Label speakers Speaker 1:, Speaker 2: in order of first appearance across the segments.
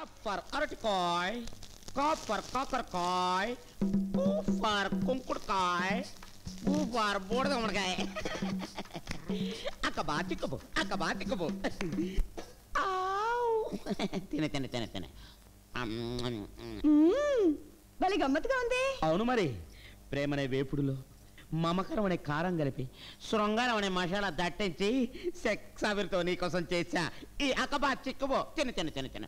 Speaker 1: For అరటికాయ్ కా for కాకరకాయ్ కు for కుంకుడుకాయ్ బూ ఫర్ బూడిద ఉడకాయ అక్క బా తిక్కబు అక్క బా తిక్కబు తిన తిన తిన తిన
Speaker 2: భలే గమ్మత్తుగా ఉంది
Speaker 1: అవును మరి ప్రేమనే వేపుడులో మమకరం అనే కారం కలిపి శృంగారం అనే మసాలా దట్టించి సెక్స్ ఆవిరితో నీకోసం చేశా ఈ అక్కబా చిక్కుబో తిన తిన తిన తిన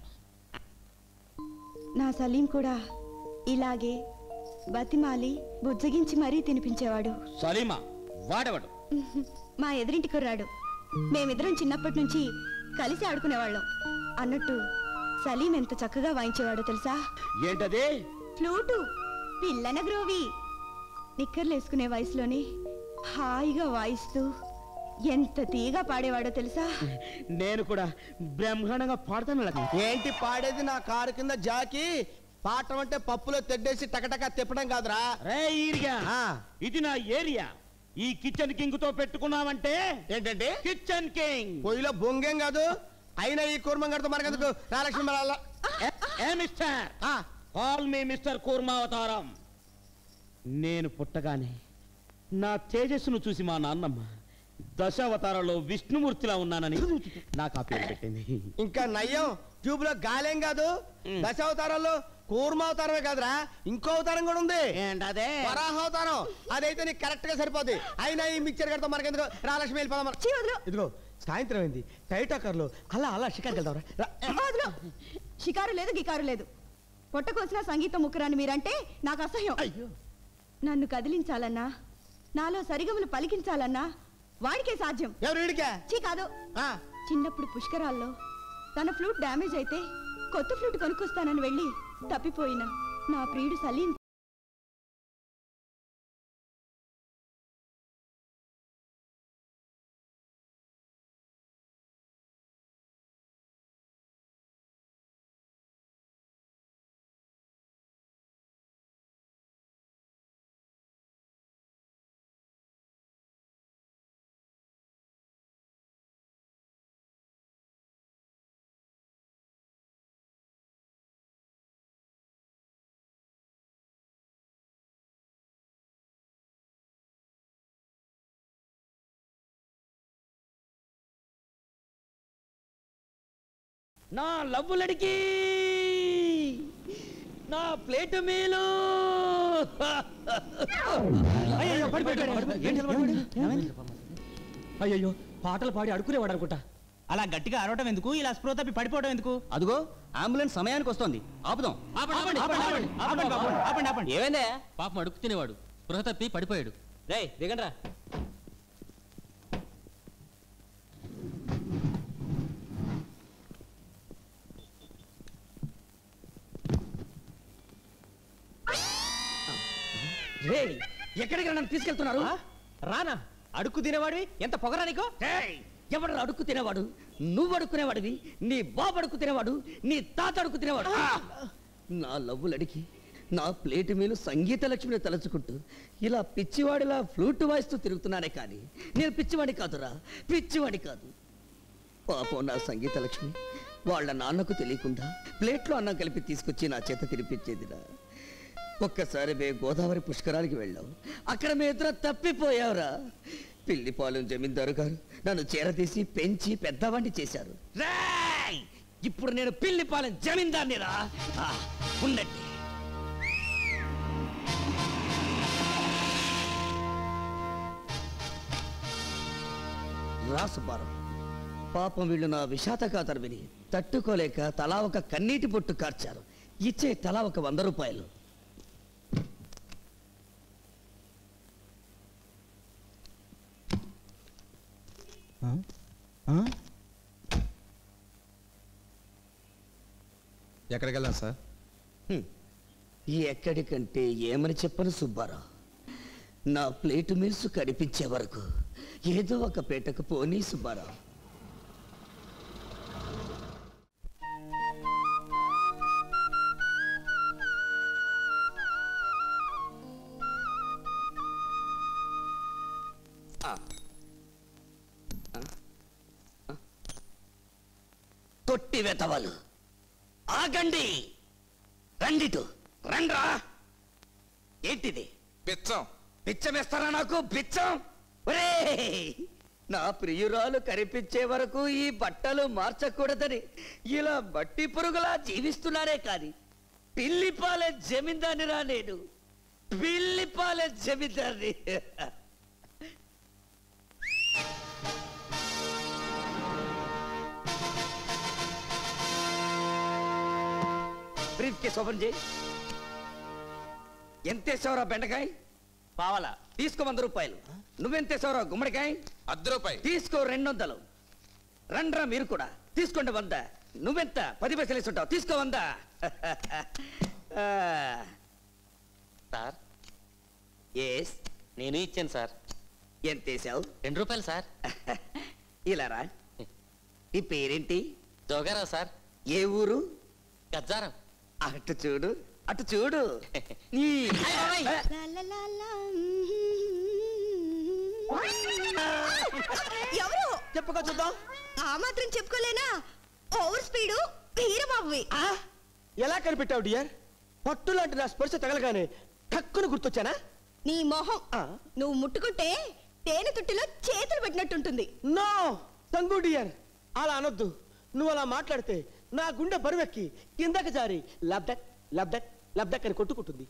Speaker 2: నా సలీం కూడా ఇలాగే బతిమాలి బుజ్జగించి మరీ తినిపించేవాడు
Speaker 1: సలీమా వాడవాడు
Speaker 2: మా ఎదురింటి కుర్రాడు మేమిద్దరం చిన్నప్పటి నుంచి కలిసి ఆడుకునేవాళ్ళం అన్నట్టు సలీం ఎంత చక్కగా వాయించేవాడో తెలుసా
Speaker 1: ఏంటది
Speaker 2: ఫ్లూటు పిల్లన గ్రోవి నిక్కర్లేసుకునే వయసులోనే హాయిగా వాయిస్తూ ఎంత తీగా పాడేవాడో తెలుసా
Speaker 1: నేను కూడా బ్రహ్మాండంగా పాడుతాను లక్ష్మి.
Speaker 3: ఏంటి పాడేది నా కారు కింద జాకి పాటం అంటే పప్పులో తెడ్డేసి టకటక తిప్పడం కాదురా
Speaker 1: రే ఈరిగా
Speaker 3: ఆ.
Speaker 1: ఇది నా ఏరియా ఈ కిచెన్ కింగ్ తో పెట్టుకున్నావంటే
Speaker 3: ఏంటంటే
Speaker 1: కిచెన్ కింగ్
Speaker 3: పొయ్యిలో బొంగేం కాదు అయినా ఈ కూర్మంగడితో మనకెందుకు రాలక్ష్మి మరలా
Speaker 1: ఏ మిస్టర్ కాల్ మీ మిస్టర్ కూర్మావతారం నేను పుట్టగానే నా తేజస్సును చూసి మా నాన్నమ్మ దశావతారంలో విష్ణుమూర్తిలా ఉన్నానని నాకు ఆ పేరు పెట్టింది
Speaker 3: ఇంకా నయ్యం ట్యూబ్ లో గాలేం కాదు
Speaker 1: మ్.
Speaker 3: దశావతారాల్లో కూర్మావతారమే కాదురా ఇంకో అవతారం కూడా ఉంది
Speaker 1: ఏంటదే
Speaker 3: వరాహావతారం అదైతే నీకు కరెక్ట్ గా సరిపోద్ది అయినా ఈ మిక్చర్ గడితో మనకెందుకు రాలక్ష్మి వెళ్ళిపోదాం మనం.
Speaker 2: చీ, వదిలు.
Speaker 3: ఇదిగో సాయంత్రం అయింది కైటాకర్లు అలా అలా షికార్కి వెళ్దాం రా
Speaker 2: వదిలు. షికారు లేదు గికారు లేదు పొట్ట కోసిన సంగీతం ముక్కరాని మీరంటే నాకు అసహ్యం
Speaker 3: అయ్యో
Speaker 2: నన్ను కదిలించాలన్నా నాలో సరిగములు పలికించాలన్నా వాడికే సాధ్యం
Speaker 3: ఎవరు వీడికా
Speaker 2: చీ కాదు
Speaker 3: ఆ,
Speaker 2: చిన్నప్పుడు పుష్కరాల్లో తన ఫ్లూట్ డ్యామేజ్ అయితే కొత్త ఫ్లూట్ కొనుక్కొస్తానని వెళ్ళి తప్పిపోయిన నా ప్రియుడు సలీం
Speaker 1: నా లవ్వులడికి నా ప్లేట్ మీలు
Speaker 4: అయ్యయ్యో పాటలు పాడి అడుకునేవాడు అనుకుంటా
Speaker 5: అలా గట్టిగా అరవటం ఎందుకు ఇలా స్పృహ తప్పి పడిపోవడం ఎందుకు
Speaker 6: అదిగో అంబులెన్స్ సమయానికి వస్తుంది ఆపుదాం
Speaker 5: ఆపండి, ఆపండి, ఆపండి, ఆపండి, ఆపండి, ఆపండి, ఆపండి.
Speaker 6: ఏమైందే
Speaker 4: పాపం అడుగు తినేవాడు స్పృహ తప్పి పడిపోయాడు
Speaker 6: రే దిగండ్రా
Speaker 4: రే ఎక్కడికి నన్ను తీసుకెళ్తున్నారు
Speaker 5: రానా అడుక్కు తినేవాడివి ఎంత పొగరా నీకు
Speaker 4: ఎవడు అడుక్కు తినేవాడు నువ్వు అడుక్కునేవాడివి నీ బాబు అడుక్కు తినేవాడు నీ తాత అడుక్కు తినేవాడు నా లవ్వులడికి నా ప్లేటు మీద సంగీత లక్ష్మిని తలుచుకుంటూ ఇలా పిచ్చివాడిలా ఫ్లూట్ వాయిస్తూ తిరుగుతున్నానే కానీ నేను పిచ్చివాడి కాదురా పిచ్చివాడి కాదు పాపం నా సంగీత లక్ష్మి వాళ్ళ నాన్నకు తెలియకుండా ప్లేట్లో అన్నం కలిపి తీసుకొచ్చి నా చేత తినిపించేదిరా ఒక్కసారి మే గోదావరి పుష్కరానికి వెళ్ళాం అక్కడ మీ ఇద్దరు తప్పిపోయావురా పిల్లిపాలెం జమీందారు గారు నన్ను చేరదీసి పెంచి పెద్దవాణ్ణి చేశారు రేయ్! ఇప్పుడు నేను పిల్లిపాలెం జమీందార్నిరా ఆ, ఉండండి రాసుబారం పాపం వీళ్ళు నా విషాదకాతరు విని తట్టుకోలేక తలా ఒక కన్నీటి పొట్టు కార్చారు ఇచ్చే తలా ఒక వంద రూపాయలు
Speaker 7: ఎక్కడికి వెళ్ళాం సార్
Speaker 4: హ్మ్. ఎక్కడికంటే ఏమని చెప్పను సుబ్బారావు నా ప్లేటు మీల్స్ కనిపించే వరకు ఏదో ఒక పేటకు పోనీ సుబ్బారావు కొట్టి వెతవలు ఆగండి రండిటు రండ్రా ఏంటిది
Speaker 7: పిచ్చం
Speaker 4: బిచ్చమేస్తారా నాకు బిచ్చం ఒరేయ్! నా ప్రియురాలు కనిపించే వరకు ఈ బట్టలు మార్చకూడదని ఇలా బట్టి పురుగులా జీవిస్తున్నారే కాని పిల్లిపాలే జమీందారిరా నేను పిల్లిపాలే జమీందారిని బ్రీఫ్ కేస్ ఓపెన్ చేయి ఎంతేసావురా బెండకాయ
Speaker 5: పావలా
Speaker 4: తీసుకో వంద రూపాయలు నువ్వెంతేసావురా గుమ్మడికాయ
Speaker 7: అర్ధ రూపాయి
Speaker 4: తీసుకో రెండు వందలు రండ్రా మీరు కూడా తీసుకోండి వంద నువ్వెంత పది పైసలు ఇస్తుంటావు తీసుకో వంద ఆ,
Speaker 6: సార్
Speaker 4: ఎస్
Speaker 6: నేను ఇచ్చాను సార్
Speaker 4: ఎంత వేసావు
Speaker 6: రెండు రూపాయలు సార్
Speaker 4: ఇలా రా నీ పేరేంటి
Speaker 6: జోగారావు సార్
Speaker 4: ఏ ఊరు
Speaker 6: గజ్జారం
Speaker 4: అటు చూడు అటు చూడు ఈ-
Speaker 2: ఎవరు
Speaker 3: చెప్పుకో చూద్దాం
Speaker 2: ఆ మాత్రం చెప్పుకోలేనా ఓవర్ స్పీడు వీరబాబువి
Speaker 3: ఆ? ఎలా కనిపెట్టావు డియర్ పట్టు లాంటి నా స్పర్శ తగలగానే టక్కును గుర్తొచ్చానా
Speaker 2: నీ మొహం
Speaker 3: ఆ.
Speaker 2: నువ్వు ముట్టుకుంటే తేనె తుట్టిలో చేతులు పెట్టినట్టుంటుంది
Speaker 3: నో తంగు డియర్ అలా అనొద్దు నువ్వు అలా మాట్లాడితే నా గుండె బరువెక్కి కిందకి జారి లబ్డక్ లబ్డక్ లబ్డక్ అని కొట్టుకుంటుంది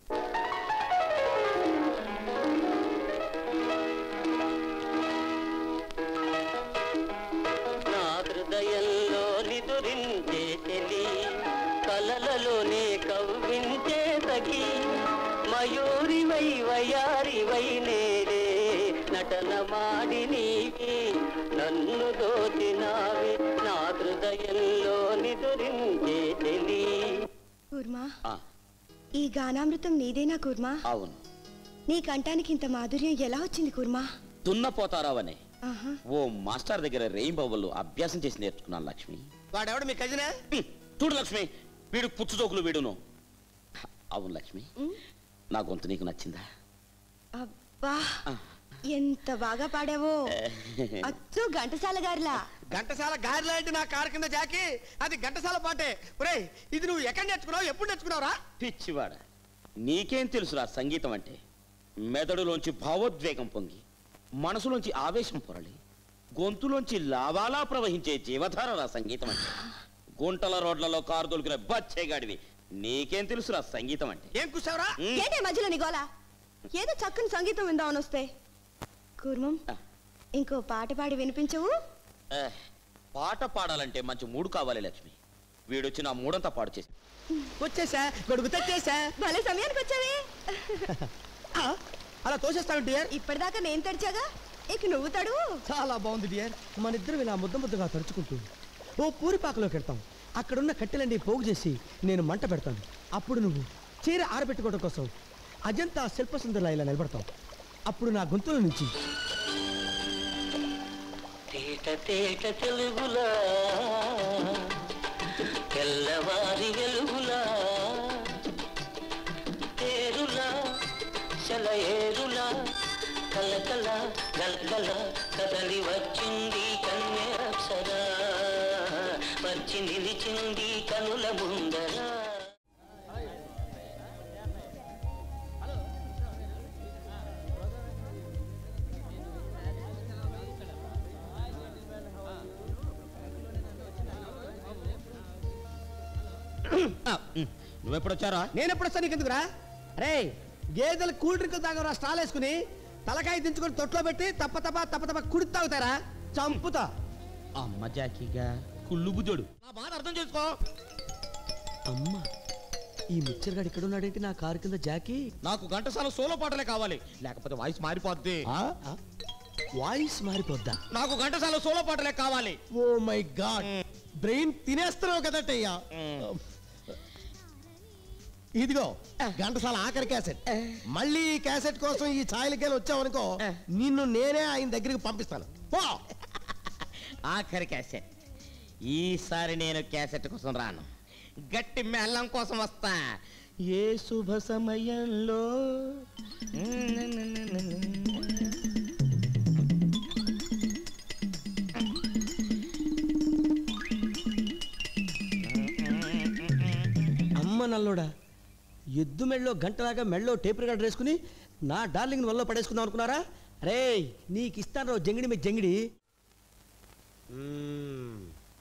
Speaker 8: నా హృదయంలో నిదురించే చెలి కలలలోనే కవ్వించే సఖి మయూరివై వయారివై నేడే నటన మాడి నీవి నన్ను దోచినావి నా హృదయంలో నిదురించే చెలి
Speaker 2: కూర్మా
Speaker 1: ఆ,
Speaker 2: ఈ గానామృతం నీదేనా కూర్మా
Speaker 1: అవును
Speaker 2: నీ కంఠానికి ఇంత మాధుర్యం ఎలా వచ్చింది కూర్మా
Speaker 1: దున్నపోతారావనే
Speaker 2: ఆహా
Speaker 1: ఓ మాస్టర్ దగ్గర రెయిన్బోవల్లో అభ్యాసం చేసి నేర్చుకున్నాను లక్ష్మి
Speaker 3: వాడెవడు మీ కజినా
Speaker 1: హ్మ్, చూడు లక్ష్మి వీడు పుచ్చుతోకులు వీడును అవును లక్ష్మి నా గొంతు నీకు నచ్చిందా
Speaker 2: అబ్బా ఎంత బాగా పాడావో అచ్చు ఘంటసాల గారిలా
Speaker 3: ఘంటసాల గారిలాంటి నా కారు కింద జాకి అది ఘంటసాల పాటే ఒరేయ్ ఇది నువ్వు ఎక్కడ నేర్చుకున్నావు ఎప్పుడు నేర్చుకున్నావురా
Speaker 1: పిచ్చివాడ నీకేం తెలుసురా సంగీతం అంటే మెదడులోంచి భావోద్వేగం పొంగి మనసులోంచి ఆవేశం పొరలి గొంతులోంచి లావాలా ప్రవహించే జీవధారరా సంగీతం అంటే గుంటల రోడ్లలో కారు దొరికిన బచ్చేగాడివి నీకేం తెలుసురా సంగీతం అంటే
Speaker 3: ఏం కూర్చావురా
Speaker 1: ఉమ్,
Speaker 2: ఏంటే మధ్యలో నీ గోల ఏదో చక్కని సంగీతం విందామని వస్తే కూర్మం
Speaker 1: ఆ.
Speaker 2: ఇంకో పాట పాడి వినిపించవు
Speaker 1: ఏ, పాట పాడాలంటే మంచి మూడు కావాలి లక్ష్మి వీడొచ్చి నా మూడంతా పాడు చేసి
Speaker 3: వచ్చేసా గొడుగు తెచ్చేసా
Speaker 2: భలే సమయానికి వచ్చావే
Speaker 3: ఆ, అలా తోసేస్తావు డియర్
Speaker 2: ఇప్పటిదాకా నేను తెరిచాగా ఇక నువ్వు తడు
Speaker 3: చాలా బాగుంది డియర్ మన ఇద్దరం ఇలా ముద్ద ముద్దగా తడుచుకుంటూ ఓ పూరిపాకలోకి వెళ్తాం అక్కడున్న కట్టెలన్నీ పోగు చేసి నేను మంట పెడతాను అప్పుడు నువ్వు చీర ఆరబెట్టుకోవడం కోసం అజంతా శిల్పసుందరలా ఇలా నిలబడతావు అప్పుడు నా గొంతుల నుంచి
Speaker 8: తేట తేట తెలుగులా తెల్లవారి వెలుగులా ఏరులా సెలయేరులా కలకల గలగల కదలి వచ్చింది కన్యాప్సరా వచ్చి నిలిచింది కనుల ముందరా
Speaker 1: నువ్వెప్పుడొచ్చారా
Speaker 3: నేను ఎప్పుడు వస్తాను నీకు ఎందుకురా రే గేదెలు కూల్ డ్రింక్ తాగరా స్టాల్ వేసుకుని తలకాయ దించుకొని తొట్లో పెట్టి తప్ప తప్ప తప్ప తప్ప కుడి తాగుతారా చంపుతా
Speaker 1: అమ్మ జాకీగా కుళ్ళు బుద్ధుడు నా బాధ అర్థం చేసుకో
Speaker 3: అమ్మా ఈ మిక్చర్ గాడు ఇక్కడ ఉన్నాడేంటి నా కారు కింద జాకీ
Speaker 1: నాకు ఘంటసాల సోలో పాటలే కావాలి లేకపోతే వాయిస్ మారిపోద్ది
Speaker 3: వాయిస్ మారిపోద్దా
Speaker 1: నాకు ఘంటసాల సోలో పాటలే కావాలి
Speaker 3: ఓ మై గాడ్ బ్రెయిన్ తినేస్తున్నావు కదటయ్యా ఇదిగో ఘంటసాల ఆఖరి క్యాసెట్ మళ్ళీ ఈ క్యాసెట్ కోసం ఈ ఛాయలకెళ్ళి వచ్చావనుకో నిన్ను నేనే ఆయన దగ్గరికి పంపిస్తాను పో
Speaker 1: ఆఖరి క్యాసెట్ ఈసారి నేను క్యాసెట్ కోసం రాను గట్టి మెల్లం కోసం వస్తా ఏ శుభ సమయంలో
Speaker 3: ఓరమ్మ నల్లోడా ఎద్దు మెళ్ళో గంటలాగా మెళ్ళో టేప్ రికార్డర్ వేసుకుని నా డార్లింగ్ వల్ల పడేసుకుందాం అనుకున్నారా రే నీకు ఇస్తాను రావు జంగిడి మీ జంగిడి మ్మ్.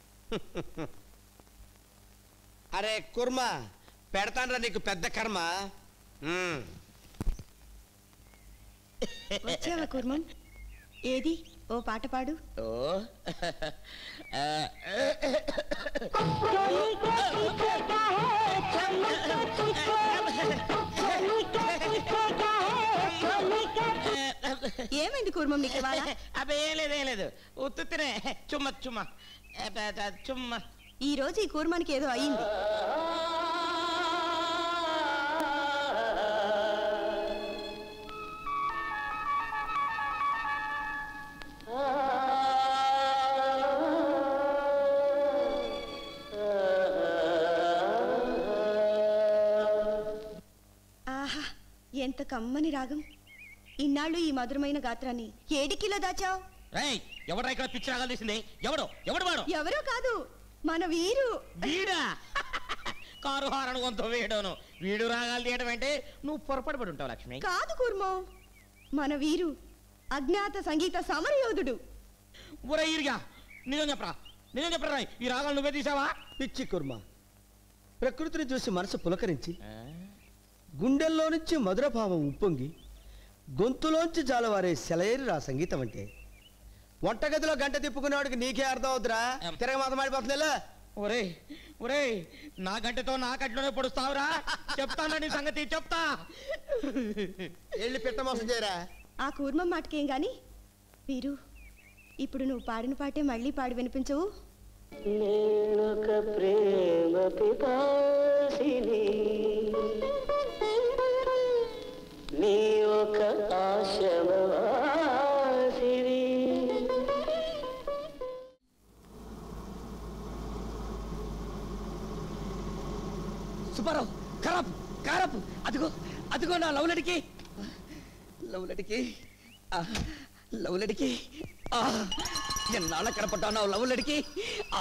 Speaker 3: అరే కుర్మ పెడతానరా నీకు పెద్ద కర్మ మ్మ్.
Speaker 2: వచ్చావా కూర్మం ఏది ఓ పాట పాడు
Speaker 6: ఓ
Speaker 2: ఏమైంది కూర్మం నీకు ఇవాళ
Speaker 5: అబ్బే ఏం లేదు ఏం లేదు ఉత్తుత్తినే చుమ్మ చుమ్మ అబ్బే, అబ్బే, చుమ్మ
Speaker 2: ఈ రోజు ఈ కూర్మానికి ఏదో అయ్యింది ఆహా ఎంత కమ్మని రాగం ఇన్నాళ్ళు ఈ మధురమైన గాత్రాన్ని ఏడికిలో దాచావు
Speaker 1: రేయ్ ఎవడ్రా ఇక్కడ పిచ్చి రాగాలు తీసింది ఎవడు ఎవడు వాడు
Speaker 2: ఎవరో కాదు మన వీరు
Speaker 1: వీడా కారు హారణ కొంత వీడును వీడు రాగాలు తీయడం అంటే నువ్వు పొరపాటు పడి ఉంటావు లక్ష్మి
Speaker 2: కాదు కూర్మం మన వీరు అజ్ఞాత సంగీత సమరయోధుడు
Speaker 1: ఒరే ఈరిగా నిజం చెప్పరా నిజం చెప్పరా ఈ రాగాలు నువ్వే తీసావా
Speaker 3: పిచ్చి కుర్మ ప్రకృతిని చూసి మనసు పులకరించి గుండెల్లో నుంచి మధుర భావం ఉప్పొంగి గొంతులోంచి జాలవారే సెలయేరు రా సంగీతం అంటే వంటగదిలో గంట తిప్పుకునేవాడికి నీకే అర్థం అవుతురా తిరగ మాత మాడిపోతుందిలే
Speaker 1: ఒరే ఒరే నా గంటతో నా గంటలోనే పొడుస్తావురా చెప్తాను నీ సంగతి చెప్తా
Speaker 3: వెళ్ళి పెట్ట మోసం చేయరా
Speaker 2: ఆ కూర్మం మాటకేం గాని వీరు ఇప్పుడు నువ్వు పాడిన పాటే మళ్ళీ పాడి వినిపించవు
Speaker 8: నేనొక ప్రేమ పిపాసిని నీ ఒక ఆశమవాసిని
Speaker 4: సుబ్బారావు ఖరాబ్ ఖరాబ్ అదిగో అదిగో నా లవ్ లడికి లవ్ లడికి ఆ, లవ్ లడికి ఆ, ఎన్నాళ్ళ కనపడ్డా నా లవ్ లడికి ఆ.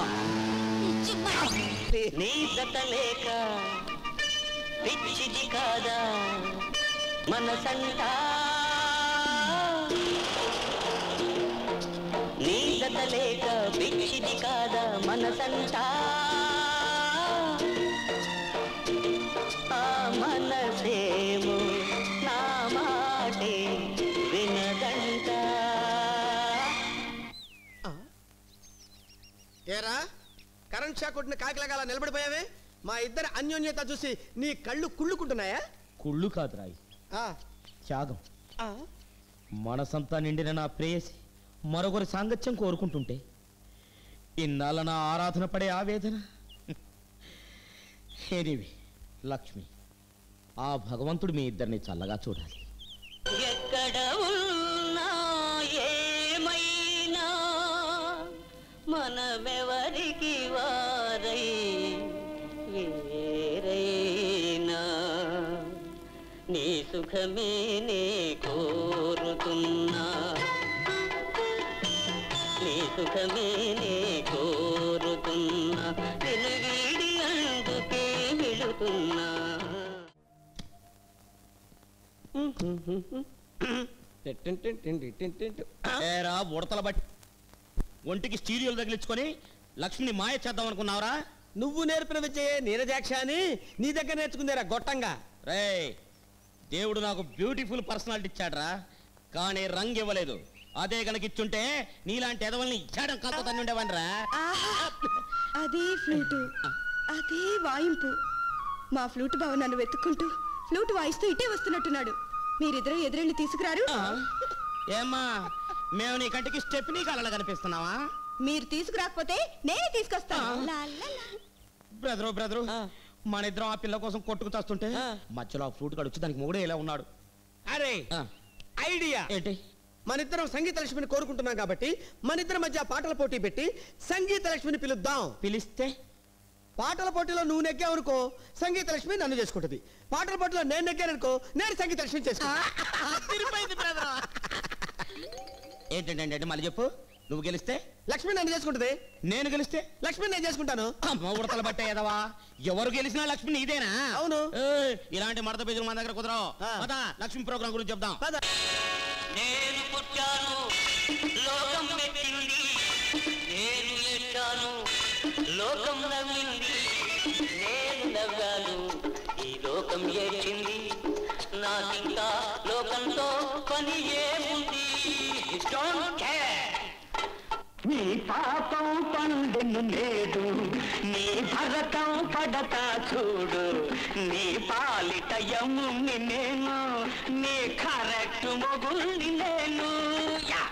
Speaker 8: నీ జత లేక పిచ్చిది కాదా మనసంతా నీ జత లేక పిచ్చిది కాదా మనసంతా ఆ మనసేమో నా మాటే వినదంట
Speaker 3: ఏరా కరెంట్ షాక్ కొట్టిన కాకిలాగా అలా నిలబడిపోయావే మా ఇద్దరి అన్యోన్యత చూసి నీ కళ్ళు కుళ్ళుకుంటున్నాయా
Speaker 1: కుళ్ళు కాదు రాయి
Speaker 3: ఆ,
Speaker 1: త్యాగం
Speaker 3: ఆ,
Speaker 1: మనసంతా నిండిన నా ప్రేయసి మరొకరి సాంగత్యం కోరుకుంటుంటే ఇన్నాళ్ళ నా ఆరాధన పడే ఆవేదన ఎనివి లక్ష్మి ఆ భగవంతుడు మీ ఇద్దరిని చల్లగా చూడాలి
Speaker 8: ఎక్కడ ఉన్నా ఏమైనా మనమెవరికి వారై వేరైనా నీ సుఖమే నే కోరుతున్నా నీ సుఖమే నే కోరుతున్నా నిన్ను వీడి అందుకే వెళుతున్నా
Speaker 1: ఏరా ఉడతల బట్టి ఒంటికి స్టీరియోలు తగిలించుకొని లక్ష్మిని మాయ చేద్దాం అనుకున్నావురా
Speaker 3: నువ్వు నేర్పిన విద్యయే నీరజాక్ష అని నీ దగ్గర నేర్చుకుందేరా గొట్టంగా
Speaker 1: రేయ్ దేవుడు నాకు బ్యూటిఫుల్ పర్సనాలిటీ ఇచ్చాడ్రా కానీ రంగు ఇవ్వలేదు అదే గనక ఇచ్చుంటే నీలాంటి ఎదవల్ని ఇచ్చాడం కాకపోతే ఉండేవనరా
Speaker 2: ఆహా అదే ఫ్లూటు అదే వాయింపు మా ఫ్లూట్ బావ నన్ను వెతుక్కుంటూ ఫ్లూట్ వాయిస్తూ ఇటే వస్తున్నట్టున్నాడు మీరిద్దరూ ఎదురెళ్ళి తీసుకురారు
Speaker 1: ఏమ్మా మేము నీ కంటికి స్టెప్నీ కళలు కనిపిస్తున్నావా
Speaker 2: మీరు తీసుకురాకపోతే నేనే తీసుకొస్తాను లా, లా, లా.
Speaker 1: బ్రదరు బ్రదరు మన ఇద్దరం ఆ పిల్ల కోసం కొట్టుకు చస్తుంటే
Speaker 3: ఆ.
Speaker 1: మధ్యలో ఆ ఫ్రూట్ వచ్చి దానికి మొగుడే ఇలా ఉన్నాడు
Speaker 3: అరే
Speaker 1: ఆ,
Speaker 3: ఐడియా
Speaker 1: ఏంటి
Speaker 3: మన ఇద్దరం సంగీత లక్ష్మిని కోరుకుంటున్నాం కాబట్టి మన ఇద్దరి మధ్య పాటల పోటీ పెట్టి సంగీత లక్ష్మిని పిలుద్దాం
Speaker 1: పిలిస్తే
Speaker 3: పాటల పోటీలో నువ్వు నెగ్గావనుకో సంగీత లక్ష్మి నన్ను చేసుకుంటది పాటల పోటీలో నేను నెగ్గాననుకో నేను సంగీత లక్ష్మి చేసుకుంటా
Speaker 1: తిరిగిపోయింది బ్రదర్ ఏంటంటే మళ్ళీ చెప్పు నువ్వు గెలిస్తే
Speaker 3: లక్ష్మి నన్ను చేసుకుంటుంది
Speaker 1: నేను గెలిస్తే
Speaker 3: లక్ష్మి నేను చేసుకుంటాను
Speaker 1: అమ్మ ఉడతలు పట్టే ఎదవా ఎవరు గెలిచినా లక్ష్మి నీదేనా
Speaker 3: అవును.
Speaker 1: ఏయ్, ఇలాంటి మడత బీజులు మన దగ్గర కుదరవు
Speaker 3: ఆ.
Speaker 1: పద, లక్ష్మి ప్రోగ్రామ్ గురించి చెప్దాం
Speaker 3: పద.
Speaker 8: నేను పుట్టాను లోకం మెచ్చింది నేను ఎట్టాను లోకం నవ్వింది నేను నవ్వాను ఈ లోకం ఏడ్చింది నాకింకా లోకంతో పని ఏముంది Don't care. నీ పాపం పండును నేడు నీ భరతం పడతా చూడు నీ పాలిట యముని నేను నీ కరెక్ట్ మొగుల్ని నేను యా!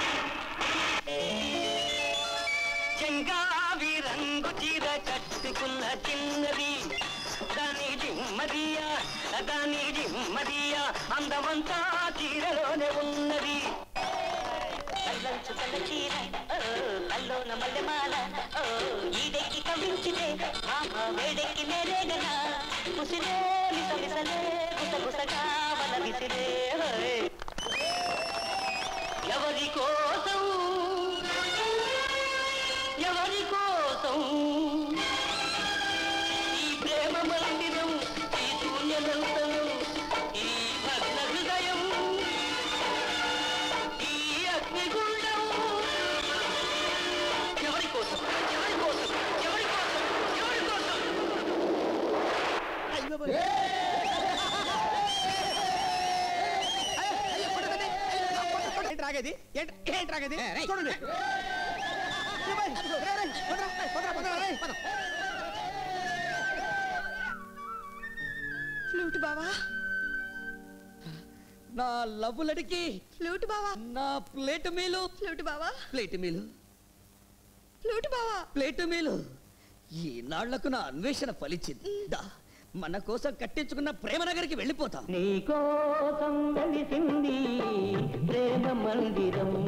Speaker 8: చెంగావి రంగు చీర కట్టుకున్న చిన్నది దాని జిమ్మదియా దాని జిమ్మదియా అందమంతా చీరలోనే ఉన్నది కళ్ళంచు కళ్ళ చీర ఓ, కల్లోన మల్లెమాల ఓ ఈడెక్కి కవించితే మామ వేడెక్కి నేరేగనా ముసిరే మిస మిసలే గుస గుసగా వల విసిరే హోయ్. ఎవరి కోసం ఎవరి కోసం ఈ ప్రేమ మందిరం ఈ శూన్యమంతము ఈ భగ్న హృదయం ఈ అగ్నిగుండం ఎవరి కోసం ఎవరి కోసం ఎవరి కోసం ఎవరి కోసం
Speaker 3: అయ్యో బాబోయ్. అయ్యో, కొట్టకండి. అయ్యో, కొట్ట, కొట్ట. ఏంటి రాగేది ఏంటి ఏంటి రాగేది
Speaker 1: ఏ, రేయ్.
Speaker 3: చూడండి అయ్యో, బాయ్. రేయ్, రేయ్, పదరా, రేయ్, పదరా, పదరా, రేయ్, పద.
Speaker 2: ఫ్లూట్ బావా
Speaker 4: నా లవ్వులడికి
Speaker 2: ఫ్లూట్ బావా
Speaker 4: నా ప్లేట్ మీలు
Speaker 2: ఫ్లూట్ బావా
Speaker 4: ప్లేట్ మీలు
Speaker 2: ఫ్లూట్ బావా
Speaker 4: ప్లేట్ మీలు ఈ నాళ్లకు నా అన్వేషణ ఫలించింది దా మన కోసం కట్టించుకున్న ప్రేమ నగరికి వెళ్ళిపోతాం
Speaker 8: నీ కోసం వెలిసింది ప్రేమ మందిరం